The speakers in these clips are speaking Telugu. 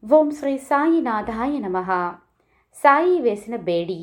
ఓం శ్రీ సాయినాథాయ నమ సాయి వేసిన బేడి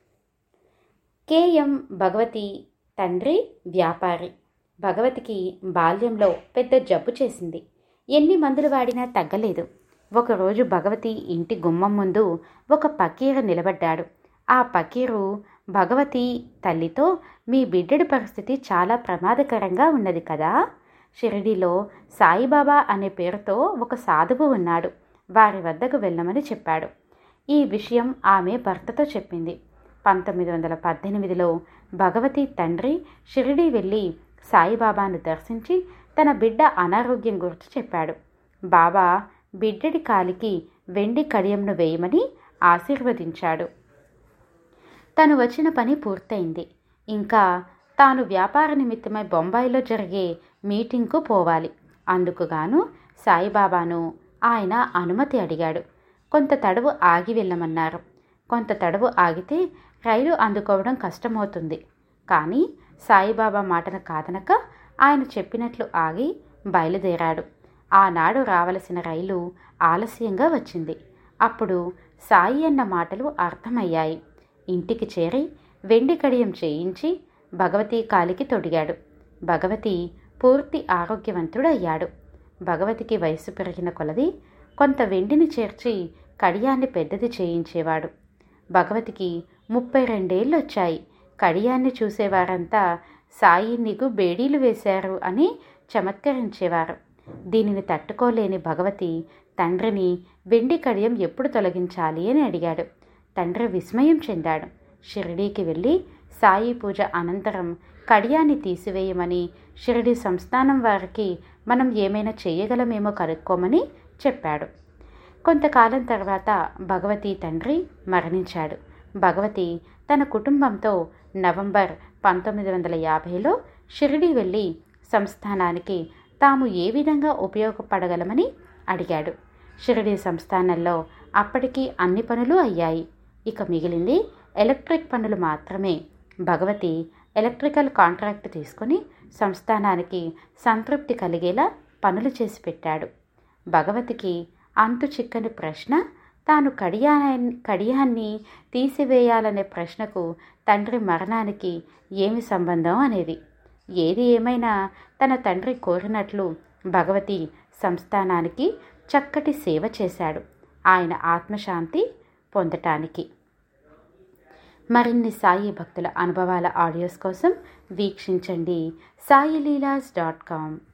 కేఎం భగవతి తండ్రి వ్యాపారి భగవతికి బాల్యంలో పెద్ద జబ్బు చేసింది ఎన్ని మందులు వాడినా తగ్గలేదు ఒకరోజు భగవతి ఇంటి గుమ్మం ముందు ఒక పకీర నిలబడ్డాడు ఆ పకీరు భగవతి తల్లితో మీ బిడ్డడి పరిస్థితి చాలా ప్రమాదకరంగా ఉన్నది కదా షిరిడీలో సాయిబాబా అనే పేరుతో ఒక సాధువు ఉన్నాడు వారి వద్దకు వెళ్ళమని చెప్పాడు ఈ విషయం ఆమె భర్తతో చెప్పింది పంతొమ్మిది వందల పద్దెనిమిదిలో భగవతి తండ్రి షిరిడీ వెళ్ళి సాయిబాబాను దర్శించి తన బిడ్డ అనారోగ్యం గురించి చెప్పాడు బాబా బిడ్డడి కాలికి వెండి కడియంను వేయమని ఆశీర్వదించాడు తను వచ్చిన పని పూర్తయింది ఇంకా తాను వ్యాపార నిమిత్తమై బొంబాయిలో జరిగే మీటింగ్కు పోవాలి అందుకుగాను సాయిబాబాను ఆయన అనుమతి అడిగాడు కొంత తడవు ఆగి వెళ్ళమన్నారు కొంత తడవు ఆగితే రైలు అందుకోవడం కష్టమవుతుంది కానీ సాయిబాబా మాటను కాదనక ఆయన చెప్పినట్లు ఆగి బయలుదేరాడు ఆనాడు రావలసిన రైలు ఆలస్యంగా వచ్చింది అప్పుడు సాయి అన్న మాటలు అర్థమయ్యాయి ఇంటికి చేరి వెండి కడియం చేయించి భగవతి కాలికి తొడిగాడు భగవతి పూర్తి ఆరోగ్యవంతుడయ్యాడు భగవతికి వయసు పెరిగిన కొలది కొంత వెండిని చేర్చి కడియాన్ని పెద్దది చేయించేవాడు భగవతికి ముప్పై రెండేళ్ళు వచ్చాయి కడియాన్ని చూసేవారంతా సాయి నీకు బేడీలు వేశారు అని చమత్కరించేవారు దీనిని తట్టుకోలేని భగవతి తండ్రిని వెండి కడియం ఎప్పుడు తొలగించాలి అని అడిగాడు తండ్రి విస్మయం చెందాడు షిరిడీకి వెళ్ళి సాయి పూజ అనంతరం కడియాన్ని తీసివేయమని షిరిడి సంస్థానం వారికి మనం ఏమైనా చేయగలమేమో కనుక్కోమని చెప్పాడు కొంతకాలం తర్వాత భగవతి తండ్రి మరణించాడు భగవతి తన కుటుంబంతో నవంబర్ పంతొమ్మిది వందల యాభైలో షిరిడి వెళ్ళి సంస్థానానికి తాము ఏ విధంగా ఉపయోగపడగలమని అడిగాడు షిరిడి సంస్థానంలో అప్పటికి అన్ని పనులు అయ్యాయి ఇక మిగిలింది ఎలక్ట్రిక్ పనులు మాత్రమే భగవతి ఎలక్ట్రికల్ కాంట్రాక్ట్ తీసుకుని సంస్థానానికి సంతృప్తి కలిగేలా పనులు చేసి పెట్టాడు భగవతికి అంతు చిక్కని ప్రశ్న తాను కడియా కడియాన్ని తీసివేయాలనే ప్రశ్నకు తండ్రి మరణానికి ఏమి సంబంధం అనేది ఏది ఏమైనా తన తండ్రి కోరినట్లు భగవతి సంస్థానానికి చక్కటి సేవ చేశాడు ఆయన ఆత్మశాంతి పొందటానికి మరిన్ని సాయి భక్తుల అనుభవాల ఆడియోస్ కోసం వీక్షించండి సాయిలీలాస్ డాట్ కామ్